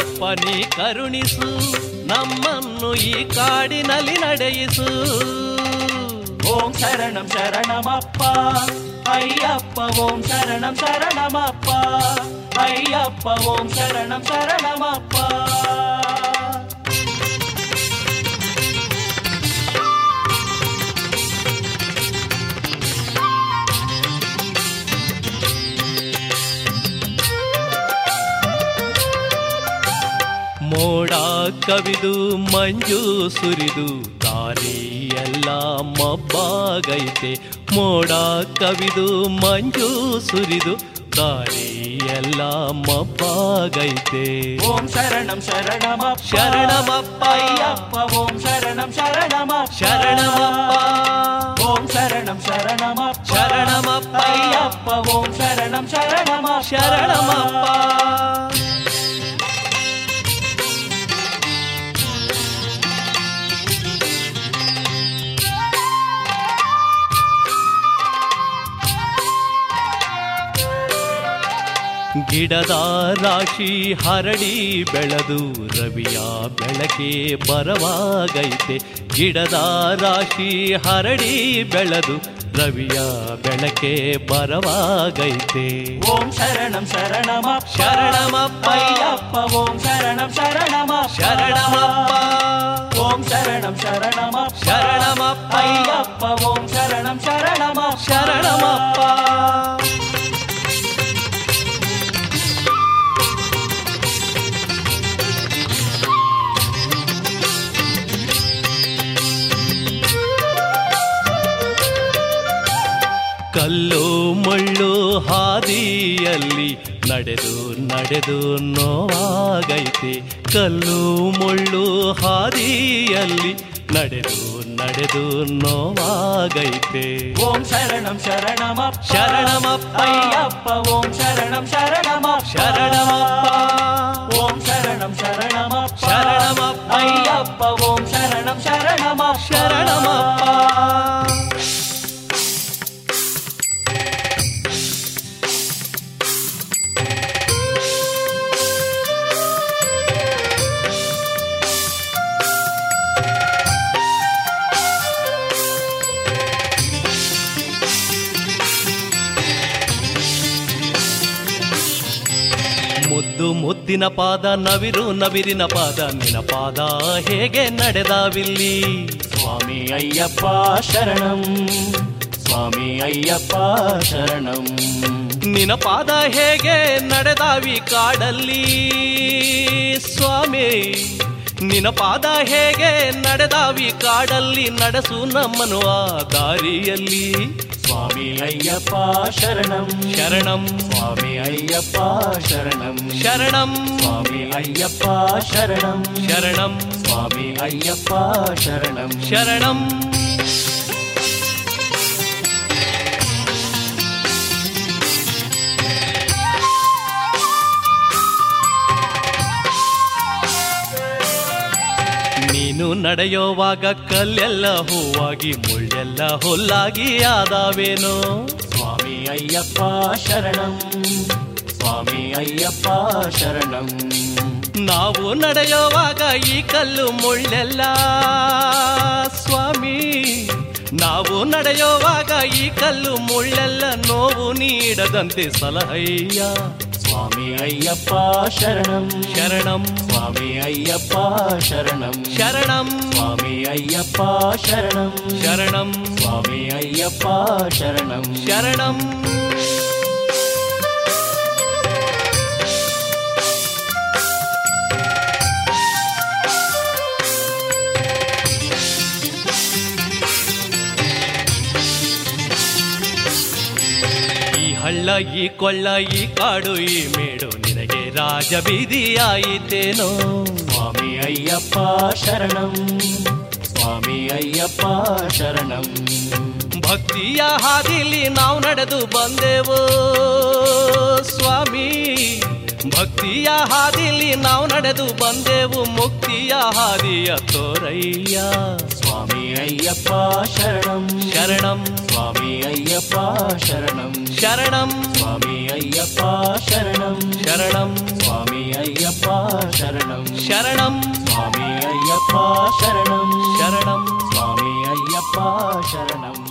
ಅಯ್ಯಪ್ಪ ನೀ ಕರುಣಿಸು ನಮ್ಮನ್ನು ಈ ಕಾಡಿನಲ್ಲಿ ನಡೆಯಿಸು ಓಂ ಶರಣಂ ಶರಣಮಪ್ಪ ಅಯ್ಯಪ್ಪ ಓಂ ಶರಣಂ ಶರಣಮಪ್ಪ ಅಯ್ಯಪ್ಪ ಓಂ ಶರಣಂ ಶರಣಮಪ್ಪ ಮೋಡ ಕವಿದು ಮಂಜು ಸುರಿದು ದಾರಿ ಎಲ್ಲ ಮಬ್ಬಾಗೈತೆ ಮೋಡ ಕವಿದು ಮಂಜು ಸುರಿದು ದಾರಿ ಎಲ್ಲ ಮಬ್ಬಾಗೈತೆ ಓಂ ಶರಣಂ ಶರಣಮಪ್ಪ ಶರಣಮಪ್ಪ ಅಯ್ಯಪ್ಪ ಓಂ ಶರಣಂ ಶರಣಮಪ್ಪ ಶರಣಮಪ್ಪ ಓಂ ಶರಣಂ ಶರಣಮಪ್ಪ ಶರಣಮಪ್ಪ ಅಯ್ಯಪ್ಪ ಓಂ ಶರಣಂ ಶರಣಮಪ್ಪ ಶರಣಮಪ್ಪ ಗಿಡದ ರಾಶಿ ಹರಡಿ ಬೆಳೆದು ರವಿಯ ಬೆಳಕೆ ಬರವಾಗೈತೆ ಗಿಡದ ರಾಶಿ ಹರಡಿ ಬೆಳೆದು ರವಿಯ ಬೆಳಕೆ ಬರವಾಗೈತೆ ಓಂ ಶರಣಂ ಶರಣಮಪ್ಪ ಶರಣಮಪ್ಪ ಅಯ್ಯಪ್ಪ ಓಂ ಶರಣಂ ಶರಣಮಪ್ಪ ಶರಣಮಪ್ಪ ಓಂ ಶರಣಂ ಶರಣಮಪ್ಪ ಶರಣಮಪ್ಪ ಅಯ್ಯಪ್ಪ ಓಂ ಶರಣಂ ಶರಣಮಪ್ಪ ಶರಣಮಪ್ಪ ಕಲ್ಲು ಮುಳ್ಳು ಹಾದಿಯಲ್ಲಿ ನಡೆದು ನಡೆದು ನೋವಾಗೈತೆ ಕಲ್ಲು ಮುಳ್ಳು ಹಾದಿಯಲ್ಲಿ ನಡೆದು ನಡೆದು ನೋವಾಗೈತೆ ಓಂ ಶರಣಂ ಶರಣಮಪ್ಪ ಶರಣಮಪ್ಪ ಅಯ್ಯಪ್ಪ ಓಂ ಶರಣಂ ಶರಣಮಪ್ಪ ಶರಣಮಪ್ಪ ಓಂ ಶರಣಂ ಶರಣಮಪ್ಪ ಶರಣಮಪ್ಪ ಅಯ್ಯಪ್ಪ ಓಂ ಶರಣಂ ಶರಣಮಪ್ಪ ಶರಣಮಪ್ಪ ಮುದ್ದು ಮುದ್ದಿನ ಪಾದ ನವಿರು ನವಿರಿನ ಪಾದ ನಿನ ಪಾದ ಹೇಗೆ ನಡೆದಾವಿಲ್ಲಿ ಸ್ವಾಮಿ ಅಯ್ಯಪ್ಪ ಶರಣಂ ಸ್ವಾಮಿ ಅಯ್ಯಪ್ಪ ಶರಣಂ ನಿನ ಪಾದ ಹೇಗೆ ನಡೆದಾವಿ ಕಾಡಲ್ಲಿ ಸ್ವಾಮಿ ನಿನ ಪಾದ ಹೇಗೆ ನಡೆದಾವಿ ಕಾಡಲ್ಲಿ ನಡೆಸು ನಮ್ಮನು ಆ ದಾರಿಯಲ್ಲಿ ಸ್ವಾಮಿ ಅಯ್ಯಪ್ಪ ಶರಣಂ ಶರಣಂ ಸ್ವಾಮಿ ಅಯ್ಯಪ್ಪ ಶರಣಂ ಶರಣಂ ಸ್ವಾಮಿ ಅಯ್ಯಪ್ಪ ಶರಣಂ ಶರಣಂ ಸ್ವಾಮಿ ಅಯ್ಯಪ್ಪ ಶರಣಂ ಶರಣಂ ನೀನು ನಡೆಯೋವಾಗ ಕಲ್ಲೆಲ್ಲ ಹೂವಾಗಿ ಮುಳ್ಳೆಲ್ಲ ಹುಲ್ಲಾಗಿ ಆದಾವೇನೋ ಸ್ವಾಮಿ ಅಯ್ಯಪ್ಪ ಶರಣಂ ಸ್ವಾಮಿ ಅಯ್ಯಪ್ಪ ಶರಣಂ ನಾವು ನಡೆಯುವಾಗ ಈ ಕಲ್ಲು ಮುಳ್ಳೆಲ್ಲ ಸ್ವಾಮಿ ನಾವು ನಡೆಯುವಾಗ ಈ ಕಲ್ಲು ಮುಳ್ಳೆಲ್ಲ ನೋವು ನೀಡದಂತೆ ಸಲಹಯ್ಯ ಸ್ವಾಮಿ ಅಯ್ಯಪ್ಪ ಶರಣಂ ಶರಣಂ ಸ್ವಾಮಿ ಅಯ್ಯಪ್ಪ ಶರಣಂ ಶರಣಂ ಸ್ವಾಮಿ ಅಯ್ಯಪ್ಪ ಶರಣಂ ಶರಣಂ ಸ್ವಾಮಿ ಅಯ್ಯಪ್ಪ ಶರಣಂ ಶರಣಂ ಈ ಹಳ್ಳ ಈ ಕೊಳ್ಳ ಈ ಕಾಡು ಈ ಮೇಡು ನಿನಗೆ ರಾಜ ಬೀದಿಯಾಯಿತೇನೋ ಸ್ವಾಮಿ ಅಯ್ಯಪ್ಪ ಶರಣಂ ಸ್ವಾಮಿ ಅಯ್ಯಪ್ಪ ಶರಣಂ ಭಕ್ತಿಯ ಹಾದಿಲಿ ನಾವು ನಡೆದು ಬಂದೆವು ಸ್ವಾಮಿ ಭಕ್ತಿಯ ಹಾದಿಲಿ ನಾವು ನಡೆದು ಬಂದೆವು ಮುಕ್ತಿಯ ಹಾದಿಯ ತೋರಯ್ಯ ಸ್ವಾಮಿ ಅಯ್ಯಪ್ಪ ಶರಣಂ ಶರಣಂ ಸ್ವಾಮಿ ಅಯ್ಯಪ್ಪ ಶರಣಂ ಶರಣಂ ಸ್ವಾಮಿ ಅಯ್ಯಪ್ಪ ಶರಣಂ ಶರಣಂ ಸ್ವಾಮಿ ಅಯ್ಯಪ್ಪ ಶರಣಂ ಶರಣಂ ಸ್ವಾಮಿ ಅಯ್ಯಪ್ಪ ಶರಣಂ ಶರಣಂ ಸ್ವಾಮಿ ಅಯ್ಯಪ್ಪ ಶರಣಂ